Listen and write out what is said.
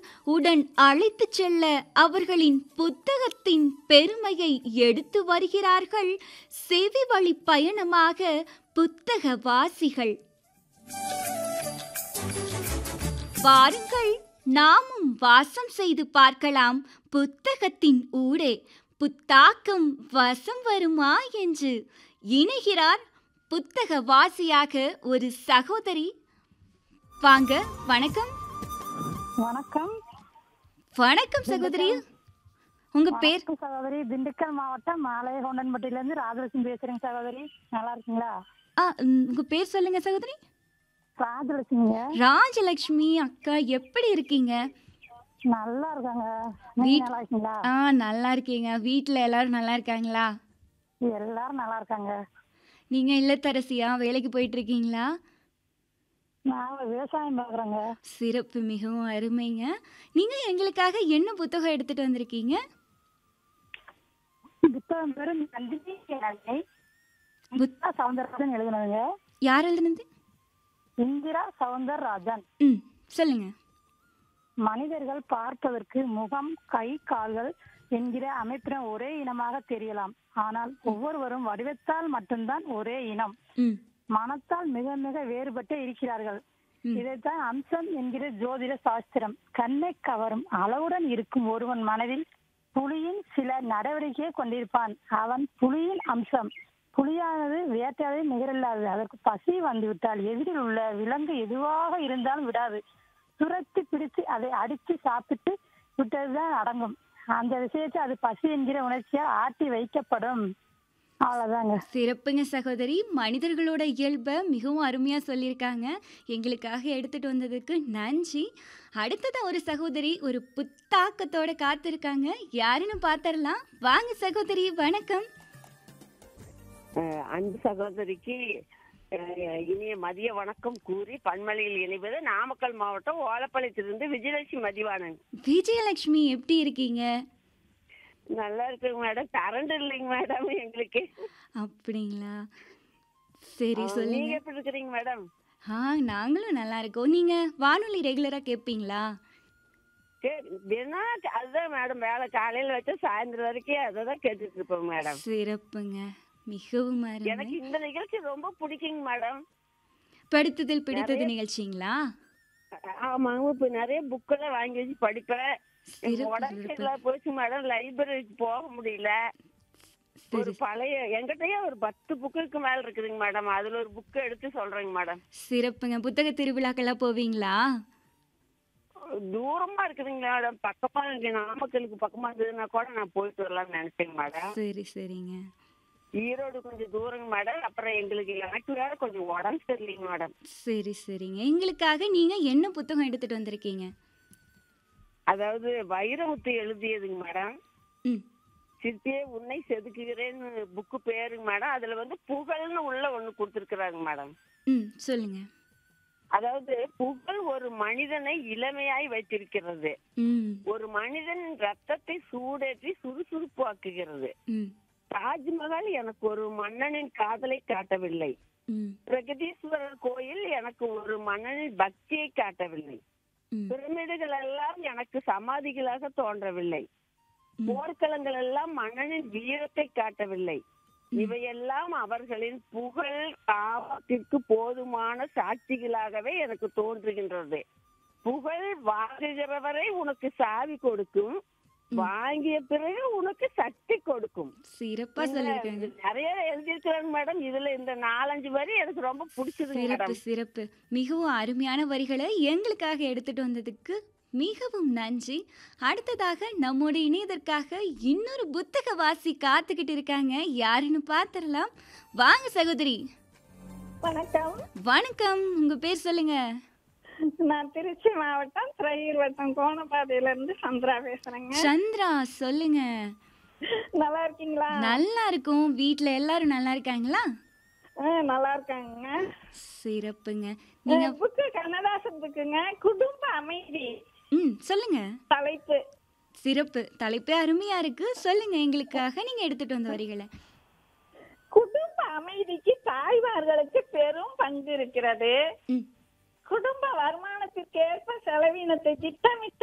உடன் அழைத்துச் செல்ல அவர்களின் புத்தகத்தின் பெருமையை எடுத்து வருகிறார்கள் செவி வழி பயணமாக புத்தக வாசிகள் வாருங்கள் நாமும் வாசம் செய்து பார்க்கலாம் புத்தகத்தின் ஊடே புத்தாக்கம் வசம் வருமா என்று இணைகிறார் புத்தக வாசியாக ஒரு சகோதரி வாங்க வணக்கம் வணக்கம் வணக்கம் சகோதரி உங்க பேர் வணக்கம் சகோதரி திண்டுக்கல் மாவட்டம் மாலையகொண்டன்பட்டியில இருந்து ராஜலட்சுமி பேசுறேங்க சகோதரி நல்லா இருக்கீங்களா ஆ, ம், உங்க பேர் சொல்லுங்க சகோதரி ராஜலட்சுமிங்க ராஜலட்சுமி அக்கா எப்படி இருக்கீங்க நல்லா இருக்காங்க நீங்க வீட்- நல்லா இருக்கீங்களா ஆ நல்லா இருக்கீங்க வீட்ல எல்லாரும் நல்லா இருக்காங்களா எல்லாரும் நல்லா இருக்காங்க நீங்க இல்லத்தரசியா வேலைக்கு போயிட்டு இருக்கீங்களா நாங்க விவசாயம் பாக்குறோங்க சிறப்பு மிகவும் அருமைங்க நீங்க எங்களுக்காக என்ன புத்தகம் எடுத்துட்டு வந்திருக்கீங்க புத்தகம் பேரு நந்தினி யானை புத்- இந்திரா சவுந்தரராஜன் எழுதுனதுங்க யார் எழுதுனது இந்திரா சவுந்தரராஜன் ம் சொல்லுங்க மனிதர்கள் பார்ப்பதற்கு முகம் கை கால்கள் என்கிற அமைப்பின ஒரே இனமாக தெரியலாம் ஆனால் ஒவ்வொருவரும் வடிவத்தால் மட்டும்தான் ஒரே இனம் ம் மனத்தால் மிக மிக வேறுபட்டு இருக்கிறார்கள் ம். இதைத்தான் அம்சம் என்கிற ஜோதிட சாஸ்திரம் கண்ணை கவரும் அளவுடன் இருக்கும் ஒருவன் மனதில் புலியின் சில நடவடிக்கையை கொண்டிருப்பான் அவன் புலியின் அம்சம் புலியானது வேட்டையாடி நிகரில்லாது அதற்கு பசி வந்துவிட்டால் எதிரில் உள்ள விலங்கு எதுவாக இருந்தாலும் விடாது துரத்தி பிடித்து அதை அடித்து சாப்பிட்டு விட்டதுதான் அடங்கும் அந்த விஷயத்தை அது பசி என்கிற உணர்ச்சியால் ஆட்டி வைக்கப்படும் அவ்வளவுதாங்க சிறப்புங்க சகோதரி மனிதர்களோட இயல்பை மிகவும் அருமையா சொல்லியிருக்காங்க எங்களுக்காக எடுத்துட்டு வந்ததுக்கு நன்றி அடுத்ததா ஒரு சகோதரி ஒரு புத்தாக்கத்தோட காத்திருக்காங்க யாருன்னு பார்த்தரலாம் வாங்க சகோதரி வணக்கம் அஹ் அன்பு சகோதரிக்கு அஹ், இனிய மதிய வணக்கம் கூறி பன்மலையில் இணைவது நாமக்கல் மாவட்டம் ஓலப்பாளையத்திலிருந்து விஜயலட்சுமி மதிவாணன் விஜயலட்சுமி எப்படி இருக்கீங்க நல்லா இருக்குங்க மேடம் கரண்ட் இல்லைங்க மேடம் எங்களுக்கு அப்படிங்களா சரி அஹ், சொல்லுங்க நீங்க எப்படி இருக்கிறீங்க மேடம் ஆ நாங்களும் நல்லா இருக்கோம் நீங்க வானொலி ரெகுலரா கேட்பீங்களா சரி தினம் அதுதான் மேடம் வேலை காலையில வச்சு சாயந்தரம் வரைக்கும் அதை தான் கேட்டுட்டு இருப்போம் மேடம் சிறப்புங்க மிகவும் அருமை எனக்கு இந்த நிகழ்ச்சி ரொம்ப பிடிக்குங்க மேடம் படுத்துதல் பிடித்தது நிகழ்ச்சிங்களா ஆமாங்க இப்ப நிறைய புக்கெல்லாம் வாங்கி வச்சு படிப்பேன் சிறப்பு உடம்பு சிறப்பு சரியில்லாம போச்சு மேடம் லைப்ரரிக்கு போக முடியல ஒரு சரி பழைய எங்கிட்டயே ஒரு பத்து புக்குக்கு மேல இருக்குதுங்க மேடம் அதுல ஒரு புக்கு எடுத்து சொல்றேங்க மேடம் சிறப்புங்க புத்தக திருவிழாக்கெல்லாம் போவீங்களா தூரமா இருக்குதுங்க மேடம் பக்கமா இங்க நாமக்கலுக்கு பக்கமா இருந்ததுன்னா கூட நான் போயிட்டு வரலாம்னு நினைச்சேங்க மேடம் சரி சரிங்க ஈரோடு கொஞ்சம் தூரங்க மேடம் அப்புறம் எங்களுக்கு எனக்கு வேற கொஞ்சம் உடம்பு சரியில்லைங்க மேடம் சரி சரிங்க எங்களுக்காக நீங்க என்ன புத்தகம் எடுத்துட்டு வந்திருக்கீங்க அதாவது வைரமுத்து எழுதியதுங்க மேடம் ம் சித்தியே உன்னை செதுக்குகிறேன்னு புக்கு பேருங்க மேடம் அதுல வந்து புகழ்னு உள்ள ஒண்ணு கொடுத்துருக்குறாங்க மேடம் ம் சொல்லுங்க அதாவது புகழ் ஒரு மனிதனை இளமையாய் வைத்திருக்கிறது ம் ஒரு மனிதன் ரத்தத்தை சூடேற்றி சுறுசுறுப்பாக்குகிறது ம் தாஜ்மஹால் எனக்கு ஒரு மன்னனின் காதலை காட்டவில்லை ம் பிரகதீஸ்வரர் கோயில் எனக்கு ஒரு மன்னனின் பக்தியை காட்டவில்லை ம் பிரமிடுகள் எல்லாம் எனக்கு சமாதிகளாக தோன்றவில்லை ம். போர்க்களங்கள் எல்லாம் மன்னனின் வீரத்தை காட்டவில்லை இவையெல்லாம் அவர்களின் புகழ் காமத்திற்கு போதுமான சாட்சிகளாகவே எனக்கு தோன்றுகின்றது புகழ் வாங்குகிறவரை உனக்கு சாவி கொடுக்கும் வாங்கிய பிறகு உனக்கு சக்தி கொடுக்கும் சிறப்பா சொல்லியிருக்காங்க நிறைய எழுதியிருக்கிறாங்க மேடம் இதுல இந்த நாலஞ்சு வரி எனக்கு ரொம்ப பிடிச்சது சிறப்பு மேடம் சிறப்பு மிகவும் அருமையான வரிகளை எங்களுக்காக எடுத்துட்டு வந்ததுக்கு மிகவும் நன்றி அடுத்ததாக நம்மோட இணையதற்காக இன்னொரு புத்தக வாசி காத்துக்கிட்டு இருக்காங்க யாருன்னு பார்த்துடலாம் வாங்க சகோதரி வணக்கம் வணக்கம் உங்க பேர் சொல்லுங்க நான் திருச்சி மாவட்டம் திரையூர் வட்டம் கோணப்பாதையில இருந்து சந்திரா பேசுறேங்க சந்திரா சொல்லுங்க நல்லா இருக்கீங்களா நல்லா இருக்கும் வீட்ல எல்லாரும் நல்லா இருக்காங்களா ஆ, நல்லா இருக்காங்க சிறப்புங்க நீங்க புக்கு கண்ணதாசன் புக்குங்க குடும்ப அமைதி ம் சொல்லுங்க தலைப்பு சிறப்பு தலைப்பே அருமையா இருக்கு சொல்லுங்க எங்களுக்காக நீங்க எடுத்துட்டு வந்த வரிகளை குடும்ப அமைதிக்கு தாய்மார்களுக்கு பெரும் பங்கு இருக்கிறது ம் குடும்ப வருமானத்திற்கேற்ப செலவினத்தை திட்டமிட்டு